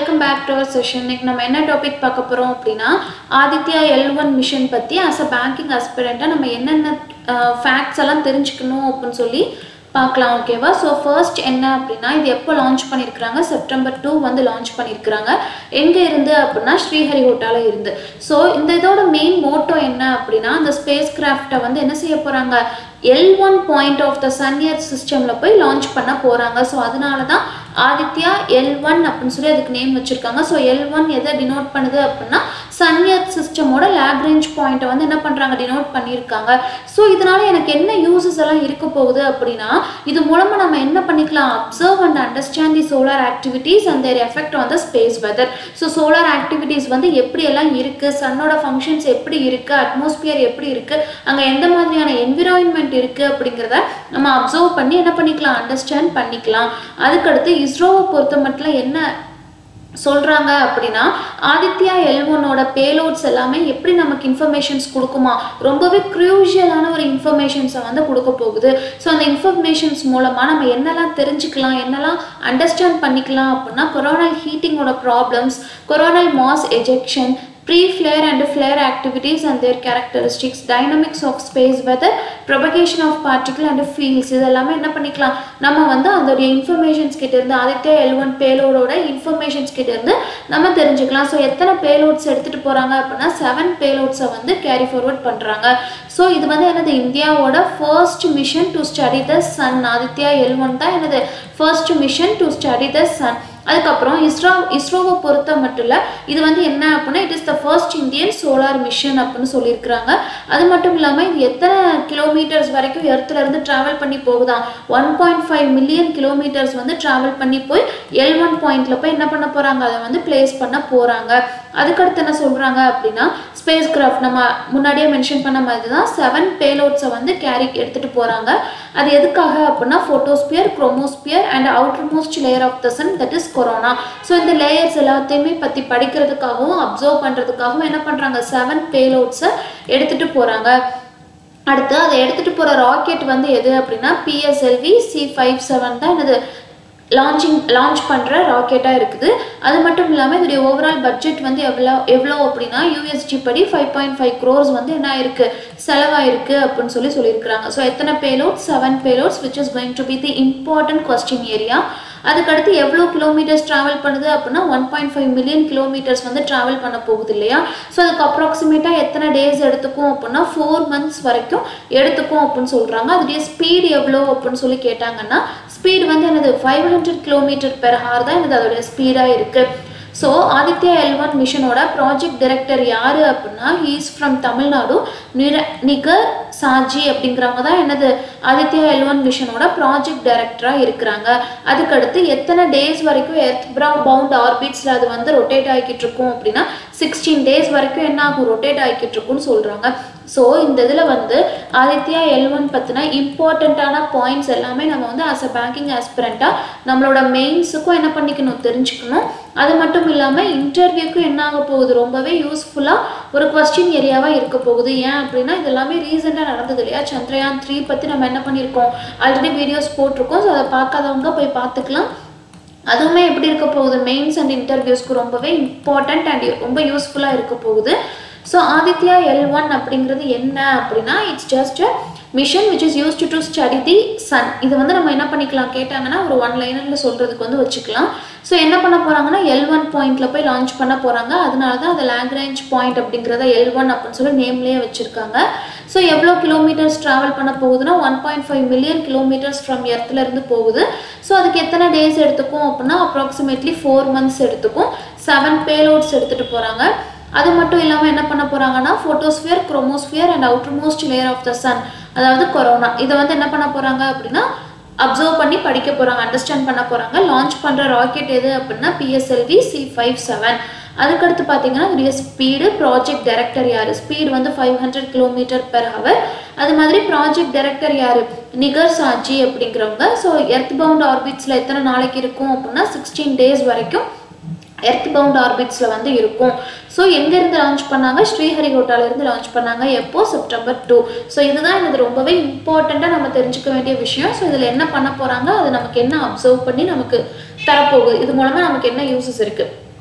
welcome back to our session இன்னைக்கு நம்ம என்ன டாபிக் பார்க்க போகிறோம் அப்படின்னா ஆதித்யா எல் ஒன் மிஷன் பற்றி அஸ் அ பேங்கிங் அஸ்பிரண்ட்டாக நம்ம என்னென்ன ஃபேக்ட்ஸ் எல்லாம் தெரிஞ்சுக்கணும் அப்படின்னு சொல்லி பார்க்கலாம் ஓகேவா ஸோ ஃபர்ஸ்ட் என்ன அப்படின்னா இது எப்போ லான்ச் பண்ணியிருக்கிறாங்க செப்டம்பர் டூ வந்து லான்ச் பண்ணியிருக்கிறாங்க எங்கே இருந்து அப்படின்னா ஸ்ரீஹரிகோட்டால இருந்து ஸோ இந்த இதோட மெயின் மோட்டோ என்ன அப்படின்னா அந்த ஸ்பேஸ் கிராஃப்டை வந்து என்ன செய்ய போகிறாங்க L one point of the sun earth சிஸ்டமில் போய் லான்ச் பண்ண போகிறாங்க ஸோ அதனால தான் ஆதித்யா எல் ஒன் அப்படின்னு சொல்லி அதுக்கு நேம் வச்சுருக்காங்க ஸோ எல் ஒன் எதை டினோட் பண்ணுது அப்படின்னா சன்யர் சிஸ்டமோட லேக்ரேஞ்ச் பாயிண்ட்டை வந்து என்ன பண்ணுறாங்க டினோட் பண்ணியிருக்காங்க ஸோ இதனால எனக்கு என்ன யூசஸ் எல்லாம் இருக்க போகுது அப்படின்னா இது மூலமாக நம்ம என்ன பண்ணிக்கலாம் observe and understand the solar activities and their effect on the space weather so solar activities வந்து எப்படியெல்லாம் இருக்குது சன்னோட ஃபங்க்ஷன்ஸ் எப்படி இருக்குது அட்மாஸ்பியர் எப்படி இருக்குது அங்கே எந்த மாதிரியான என்விரான்மெண்ட் இருக்குது அப்படிங்கிறத நம்ம அப்சர்வ் பண்ணி என்ன பண்ணிக்கலாம் அண்டர்ஸ்டாண்ட் பண்ணிக்கலாம் அதுக்கடுத்து இஸ்ரோவை பொறுத்த மட்டும் என்ன சொல்கிறாங்க அப்படின்னா ஆதித்யா எல்வனோட பேலோட்ஸ் எல்லாமே எப்படி நமக்கு இன்ஃபர்மேஷன்ஸ் கொடுக்குமா ரொம்பவே க்ரூஷியலான ஒரு இன்ஃபர்மேஷன்ஸை வந்து கொடுக்க போகுது ஸோ அந்த இன்ஃபர்மேஷன்ஸ் மூலமாக நம்ம என்னெல்லாம் தெரிஞ்சுக்கலாம் என்னெல்லாம் அண்டர்ஸ்டாண்ட் பண்ணிக்கலாம் அப்படின்னா கொரோனல் ஹீட்டிங்கோட problems coronal mass ejection pre-flare and flare activities and their characteristics, dynamics of space weather, propagation of particle and fields இது எல்லாமே என்ன பண்ணிக்கலாம் நம்ம வந்து அதோடைய இன்ஃபர்மேஷன்ஸ் கிட்ட இருந்து ஆதித்யா எல் ஒன் பேலோடோட இன்ஃபர்மேஷன்ஸ் கிட்ட இருந்து நம்ம தெரிஞ்சுக்கலாம் ஸோ எத்தனை பேலோட்ஸ் எடுத்துகிட்டு போகிறாங்க அப்படின்னா செவன் பேலோட்ஸை வந்து கேரி ஃபார்வர்ட் பண்ணுறாங்க ஸோ இது வந்து என்னது இந்தியாவோட first mission to study the sun Aditya L one தான் என்னது first mission to study the sun அதுக்கப்புறம் இஸ்ரோ இஸ்ரோவை பொறுத்த மட்டும் இல்லை இது வந்து என்ன அப்படின்னா it is the first Indian solar mission அப்படின்னு சொல்லியிருக்கிறாங்க அது மட்டும் இல்லாமல் இது எத்தனை கிலோமீட்டர்ஸ் வரைக்கும் எர்த்துல இருந்து ட்ராவல் பண்ணி போகுதான் one point five million kilometres வந்து ட்ராவல் பண்ணி போய் எல் ஒன் பாயிண்ட்ல போய் என்ன பண்ண போகிறாங்க அதை வந்து பிளேஸ் பண்ண போகிறாங்க அதுக்கடுத்து என்ன சொல்கிறாங்க அப்படின்னா ஸ்பேஸ் கிராஃப்ட் நம்ம முன்னாடியே மென்ஷன் பண்ண மாதிரி தான் செவன் பேலோட்ஸை வந்து கேரி எடுத்துகிட்டு போகிறாங்க அது எதுக்காக அப்படின்னா photosphere chromosphere and outer most layer of the sun that is corona so இந்த லேயர்ஸ் எல்லாத்தையுமே பற்றி படிக்கிறதுக்காகவும் அப்சர்வ் பண்ணுறதுக்காகவும் என்ன பண்ணுறாங்க செவன் பேலோட்ஸை எடுத்துகிட்டு போகிறாங்க அடுத்து அதை எடுத்துகிட்டு போகிற ராக்கெட் வந்து எது அப்படின்னா பிஎஸ்எல்வி சி ஃபைவ் செவன் தான் என்னது லான்ச்சிங் லான்ச் பண்ணுற ராக்கெட்டாக இருக்குது அது மட்டும் இல்லாமல் இதோடைய ஓவரால் பட்ஜெட் வந்து எவ்வளோ எவ்வளோ அப்படின்னா யூஎஸ்டி படி ஃபைவ் பாயிண்ட் ஃபைவ் க்ரோர்ஸ் வந்து என்ன ஆயிருக்கு செலவாயிருக்கு அப்படின்னு சொல்லி சொல்லியிருக்கிறாங்க ஸோ எத்தனை payloads seven payloads which is going to be the important question area அதுக்கடுத்து எவ்வளோ கிலோமீட்டர்ஸ் ட்ராவல் பண்ணுது அப்படின்னா one point five million kilometres வந்து ட்ராவல் பண்ண போகுது இல்லையா ஸோ அதுக்கு அப்ராக்சிமேட்டாக எத்தனை டேஸ் எடுத்துக்கும் அப்படின்னா ஃபோர் மந்த்ஸ் வரைக்கும் எடுத்துக்கும் அப்படின்னு சொல்கிறாங்க அதுடைய ஸ்பீடு எவ்வளோ அப்படின்னு சொல்லி கேட்டாங்கன்னா ஸ்பீடு வந்து என்னது five hundred kilometre per hour தான் என்னது அதோடைய ஸ்பீடாக இருக்குது ஸோ ஆதித்யா எல் ஒன் மிஷனோட ப்ராஜெக்ட் டைரக்டர் யார் அப்படின்னா ஹீஸ் ஃப்ரம் தமிழ்நாடு நிர நிகர் சாஜி அப்படிங்கிறவங்க தான் என்னது ஆதித்யா எல் ஒன் மிஷனோட ப்ராஜெக்ட் டைரக்டராக இருக்கிறாங்க அதுக்கடுத்து எத்தனை டேஸ் வரைக்கும் எர்த் பவுண்ட் ஆர்பிட்ஸில் அது வந்து ரொட்டேட் ஆகிக்கிட்டு இருக்கும் அப்படின்னா சிக்ஸ்டீன் டேஸ் வரைக்கும் என்ன ஆகும் ரொட்டேட் ஆகிக்கிட்டு இருக்கும்னு சொல்கிறாங்க ஸோ இந்த இதில் வந்து ஆதித்யா எல் ஒன் பற்றின இம்பார்ட்டண்ட்டான பாயிண்ட்ஸ் எல்லாமே நம்ம வந்து ஆஸ் அ பேங்கிங் ஆஸ்பிரண்ட்டாக நம்மளோட மெயின்ஸுக்கும் என்ன பண்ணிக்கணும் தெரிஞ்சுக்கணும் அது மட்டும் இல்லாமல் இன்டர்வியூக்கும் என்ன ஆக போகுது ரொம்பவே யூஸ்ஃபுல்லாக ஒரு கொஸ்டின் ஏரியாவாக இருக்க போகுது ஏன் அப்படின்னா இது எல்லாமே ரீசெண்டாக நடந்தது இல்லையா சந்திரயான் த்ரீ பற்றி நம்ம என்ன பண்ணியிருக்கோம் ஆல்ரெடி வீடியோஸ் போட்டிருக்கோம் ஸோ அதை பார்க்காதவங்க போய் பார்த்துக்கலாம் அதுவுமே எப்படி இருக்க போகுது மெயின்ஸ் அண்ட் இன்டர்வியூஸ்க்கு ரொம்பவே இம்பார்ட்டண்ட் அண்ட் ரொம்ப யூஸ்ஃபுல்லாக இருக்க போகுது ஸோ ஆதித்யா எல் ஒன் அப்படிங்கிறது என்ன அப்படின்னா it's just mission which is used to study the sun இது வந்து நம்ம என்ன பண்ணிக்கலாம் கேட்டாங்கன்னா ஒரு ஒன் லைனரில் சொல்கிறதுக்கு வந்து வச்சுக்கலாம் ஸோ என்ன பண்ண போகிறாங்கன்னா எல் ஒன் பாயிண்டில் போய் லான்ச் பண்ண போகிறாங்க அதனால தான் அது லேங்க்ரேஞ்ச் பாயிண்ட் அப்படிங்கிறத எல் ஒன் அப்படின்னு சொல்லி நேம்லேயே வச்சுருக்காங்க ஸோ எவ்வளோ கிலோமீட்டர்ஸ் ட்ராவல் பண்ண போகுதுன்னா one point five million kilometres from எர்த்துலேருந்து போகுது ஸோ அதுக்கு எத்தனை டேஸ் எடுத்துக்கும் அப்படின்னா அப்ராக்சிமேட்லி ஃபோர் மந்த்ஸ் எடுத்துக்கும் செவன் பேலோட்ஸ் எடுத்துகிட்டு போகிறாங்க அது மட்டும் இல்லாமல் என்ன பண்ண போகிறாங்கன்னா photosphere chromosphere and outer most layer of the sun அதாவது கொரோனா இதை வந்து என்ன பண்ண போகிறாங்க அப்படின்னா அப்சர்வ் பண்ணி படிக்க போகிறாங்க அண்டர்ஸ்டாண்ட் பண்ண போகிறாங்க லான்ச் பண்ணுற ராக்கெட் எது அப்படின்னா பிஎஸ்எல்வி சி ஃபைவ் செவன் அதுக்கடுத்து பார்த்தீங்கன்னா இதோடைய ஸ்பீடு ப்ராஜெக்ட் டைரக்டர் யார் ஸ்பீடு வந்து five hundred kilometre per hour அது மாதிரி ப்ராஜெக்ட் டைரக்டர் யார் நிகர் சாஜி அப்படிங்கிறவங்க ஸோ எர்த் பவுண்ட் ஆர்பிட்ஸில் எத்தனை நாளைக்கு இருக்கும் அப்படின்னா சிக்ஸ்டீன் டேஸ் வரைக்கும் எர்த் பவுண்ட் ஆர்பிட்ஸில் வந்து இருக்கும் ஸோ எங்கேருந்து லான்ச் பண்ணாங்க ஸ்ரீஹரிகோட்டாலேருந்து லான்ச் பண்ணாங்க எப்போ செப்டம்பர் டூ ஸோ இதுதான் எனக்கு ரொம்பவே இம்பார்ட்டண்ட்டாக நம்ம தெரிஞ்சுக்க வேண்டிய விஷயம் ஸோ இதில் என்ன பண்ண போகிறாங்க அது நமக்கு என்ன அப்சர்வ் பண்ணி நமக்கு தரப்போகுது இது மூலமாக நமக்கு என்ன யூசஸ் இருக்குது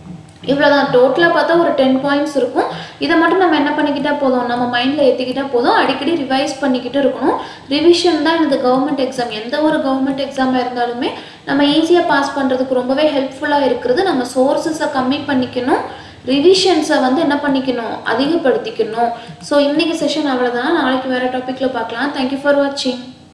இவ்வளோதான் டோட்டலாக பார்த்தா ஒரு டென் பாயிண்ட்ஸ் இருக்கும் இதை மட்டும் நம்ம என்ன பண்ணிக்கிட்டா போதும் நம்ம மைண்டில் ஏற்றிக்கிட்டா போதும் அடிக்கடி ரிவைஸ் பண்ணிக்கிட்டு இருக்கணும் ரிவிஷன் தான் இந்த கவர்மெண்ட் எக்ஸாம் எந்த ஒரு கவர்மெண்ட் எக்ஸாமாக இருந்தாலுமே நம்ம ஈஸியாக பாஸ் பண்ணுறதுக்கு ரொம்பவே ஹெல்ப்ஃபுல்லாக இருக்கிறது நம்ம சோர்ஸஸை கம்மி பண்ணிக்கணும் ரிவிஷன்ஸை வந்து என்ன பண்ணிக்கணும் அதிகப்படுத்திக்கணும் ஸோ இன்றைக்கி செஷன் அவ்வளோதான் நாளைக்கு வேறு டாப்பிக்கில் பார்க்கலாம் தேங்க்யூ ஃபார் வாட்சிங்